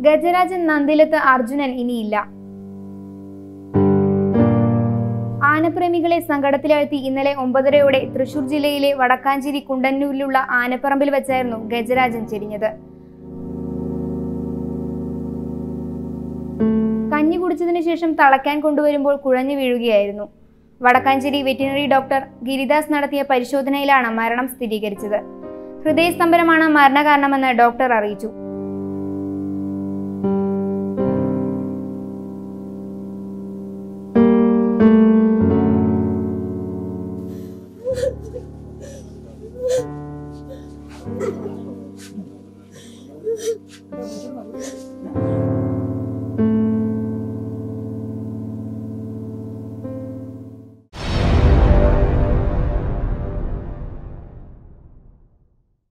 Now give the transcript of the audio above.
ഗജരാജൻ നന്ദിലത്ത് അർജുനൻ ഇനിയില്ല ആനപ്രേമികളെ സങ്കടത്തിലാഴ്ത്തി ഇന്നലെ ഒമ്പതരയോടെ തൃശൂർ ജില്ലയിലെ വടക്കാഞ്ചേരി കുണ്ടന്നൂരിലുള്ള ആനപ്പറമ്പിൽ വെച്ചായിരുന്നു ഗജരാജൻ ചെരിഞ്ഞത് കഞ്ഞി കുടിച്ചതിനു ശേഷം തളയ്ക്കാൻ കൊണ്ടുവരുമ്പോൾ കുഴഞ്ഞു വീഴുകയായിരുന്നു വടക്കാഞ്ചേരി വെറ്റിനറി ഡോക്ടർ ഗിരിദാസ് നടത്തിയ പരിശോധനയിലാണ് മരണം സ്ഥിരീകരിച്ചത് ഹൃദയസ്തംഭനമാണ് മരണകാരണമെന്ന് ഡോക്ടർ അറിയിച്ചു Ha ha ha.